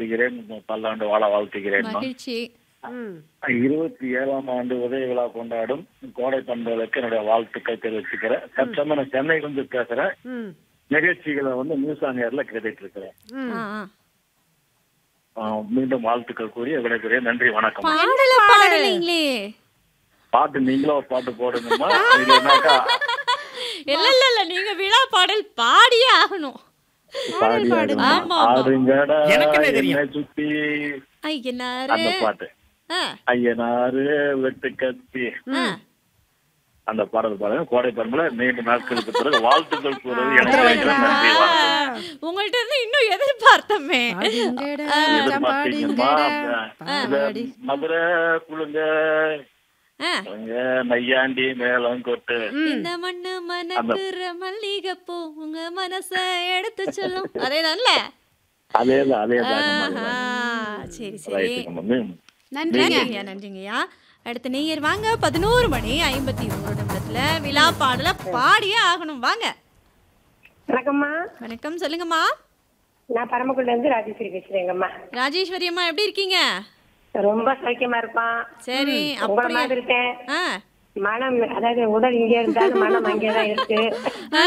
வாழ்த்துகிறேன் பல்லாண்டு வாழ வாழ்த்துகிறேன் மகிழ்ச்சி ம் இருபத்தி ஏழாம் ஆண்டு உதய விழா கொண்டாடும் கோடை பண்புகளுக்கு என்னுடைய வாழ்த்துக்கள் தெரிவிச்சுக்கிறேன் தற்சமயம் நான் சென்னையில இருந்து பேசுறேன் ம் நிகழ்ச்சிகளை வந்து நியூஸ் ஆன் ஏர்ல கேட்டுட்டு இருக்கிறேன் ம் ஆ, ஆ. ஆஹ் மீண்டும் வாழ்த்துக்கள் கூறி விடைபெறுகிறேன் நன்றி வணக்கம் பாடல பாடலைங்களே பாட்டு நீங்களும் ஒரு பாட்டு போடுங்கம்மா இல்லைன்னாக்கா இல்ல இல்ல இல்ல நீங்க விழா பாடல் பாடியே ஆகணும் பாடி ஆமா, ஆமா. ஆடுங்கடா எனக்கு என்ன தெரியும்? என்னை சுத்தி ஐயனாரு அந்த பாட்டு ஆ, ஐயனாரு வெட்டு கத்தி ஆ. அந்த பாடல் பாருங்க கோடை பண்புல நீண்ட நாட்களுக்கு பிறகு வாழ்த்துக்கள் கூறுவது எனக்கு அடடா. நன்றி வணக்கம் உங்கள்ட்ட இருந்து இன்னும் எதிர்பார்த்தமே பாடுங்கடா, எதிர்பார்த்தீங்கம்மா பாடுங்கடா, இந்த பாடி. மதுரை குழுங்க ஆ. அங்க நையாண்டி மேளம் கொட்டு இந்த மண்ணு மணக்குற மல்லிகைப்பூ உங்க மனச எடுத்து சொல்லும் அதேதான்ல அதேதான் அதேதான் ஆஹா, சரி சரி ரைட்டுங்க மம்மி நன்றிங்க நன்றிங்கய்யா நன்றிங்கய்யா அடுத்த நேயர் வாங்க பதினோரு மணி ஐம்பத்தி ஒரு நிமிடத்துல விழா பாடல பாடியே ஆகணும் வாங்க வணக்கம்மா வணக்கம் சொல்லுங்கம்மா நான் பரமக்குடில இருந்து ராஜேஸ்வரி பேசுறேங்கம்மா ராஜேஸ்வரி அம்மா எப்படி இருக்கீங்க ரொம்ப சௌக்கியமா இருப்பான் சரி உங்களை அப்படியே மாதிரி இருக்கேன் ஆ மனம் அதாவது உடல் இங்கே இருந்தாலும் மனம் அங்கேதான் இருக்கு ஆ,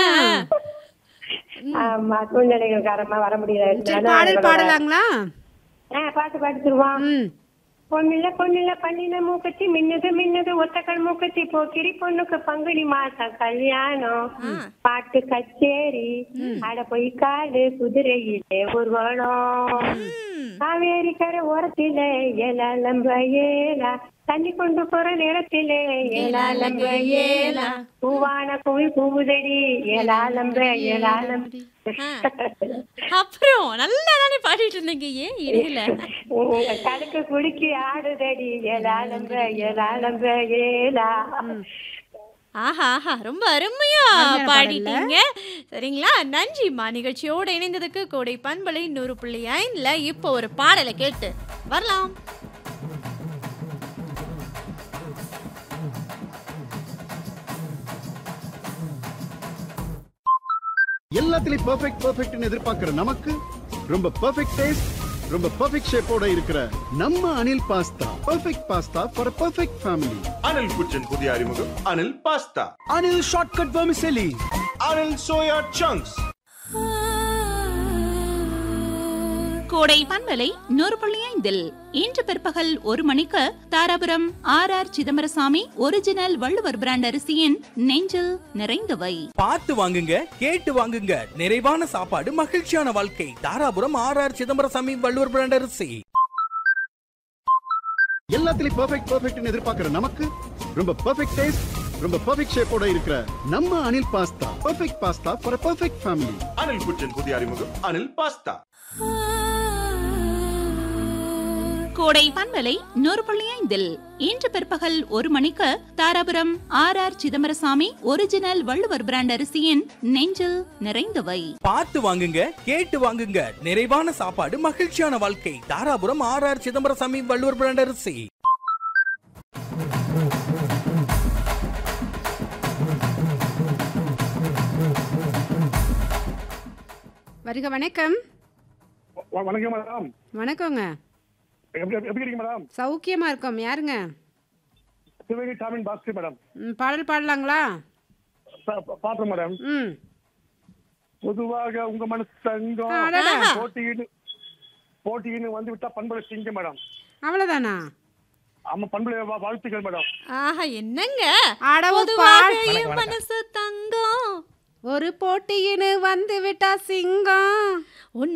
ஆமா சூழ்நிலைகள் காரணமா வர முடியல சரி பாடல் பாடலாங்களா ஆ, பாட்டு பாட்டுருவான் ம் பொண்ணுல பொண்ணுல பண்ணின மூக்கத்தி மின்னுது மின்னுது ஒத்தக்கல் மூக்கத்தி போக்கிரி பொண்ணுக்கு பங்குனி மாசம் கல்யாணம் பாட்டு கச்சேரி அட போய் காடு குதிரையிலே ஊர்வலம் காவேரி கரை ஓரத்தில ஏலா லம்ப ஏலா தண்ணி கொண்டு போற நேரத்திலே ஏலா லம்ப ஏலா பூவான குவி பூவுதடி ஏலா லம்ப ஏலா லம்ப அப்புறம் நல்லா தானே பாடிட்டு இருந்தீங்க ஏன் இடையில உங்க கடுக்கு குடுக்கி ஆடுதடி ஏலா லம்ப ஏலா லம்ப ஏலா ஆஹா ஆஹா ரொம்ப அருமையா பாடிட்டீங்க சரிங்களா நன்றிம்மா நிகழ்ச்சியோட இணைந்ததுக்கு கோடை பண்பலை நூறு புள்ளி ஐந்துல இப்போ ஒரு பாடலை கேட்டு வரலாம் எல்லாத்துலயும் பெர்ஃபெக்ட் பெர்ஃபெக்ட்னு எதிர்பார்க்கிற நமக்கு ரொம்ப பெர்ஃபெக்ட் டேஸ்ட் ரொம்ப பெர்ஃபெக்ட் ஷேப்போட இருக்கிற நம்ம Anil pasta perfect pasta for perfect family Anil kitchen புதிய அறிமுகம் Anil pasta Anil shortcut vermicelli Anil soya chunks கோடை பண்பலை நூறு புள்ளி ஐந்தில் இன்று பிற்பகல் ஒரு மணிக்கு Dharapuram R R Chidambarasamy original Valluvar brand அரிசியின் நெஞ்சில் நிறைந்தவை பார்த்து வாங்குங்க கேட்டு வாங்குங்க நிறைவான சாப்பாடு மகிழ்ச்சியான வாழ்க்கை Dharapuram R R Chidambarasamy Valluvar brand அரிசி எல்லாத்துலயும் பெர்ஃபெக்ட் பெர்ஃபெக்ட்னு எதிர்பார்க்கிற நமக்கு ரொம்ப பெர்ஃபெக்ட் டேஸ்ட் ரொம்ப பெர்ஃபெக்ட் ஷேப்போட இருக்கிற நம்ம Anil pasta perfect pasta for perfect family Anil kitchen புதிய அறிமுகம் அனில் பாஸ்தா கோடை பண்பலை நூறு புள்ளி ஐந்தில் இன்று பிற்பகல் ஒரு மணிக்கு Dharapuram R R Chidambarasamy original Valluvar brand அரிசியின் நெஞ்சில் நிறைந்தவை பார்த்து வாங்குங்க கேட்டு வாங்குங்க நிறைவான சாப்பாடு மகிழ்ச்சியான வாழ்க்கை Dharapuram R R Chidambarasamy Valluvar brand அரிசி வருக வணக்கம் வ- வணக்கம் மேடம் வணக்கங்க எப்படி எப்படி இருக்கீங்க மேடம் சௌக்கியமா இருக்கோம் யாருங்க சிவகங்கை சாமின் பாஸ்கர் மேடம் ம், பாடல் பாடலாங்களா பா- பா- பாத்திரம் மேடம் ம் பொதுவாக உங்க மனசு தங்கம் அடடா. போட்டியின்னு போட்டியின்னு வந்து விட்டா பண்பலை சிங்க மேடம் அவ்வளவுதானா ஆமா பண்பலை வா- வாழ்த்துக்கள் மேடம் ஆஹா என்னங்க அடவு பொதுவாக பால். என் மனசு தங்கம் ஒரு போட்டியின்னு வந்து விட்டா சிங்கம் உன்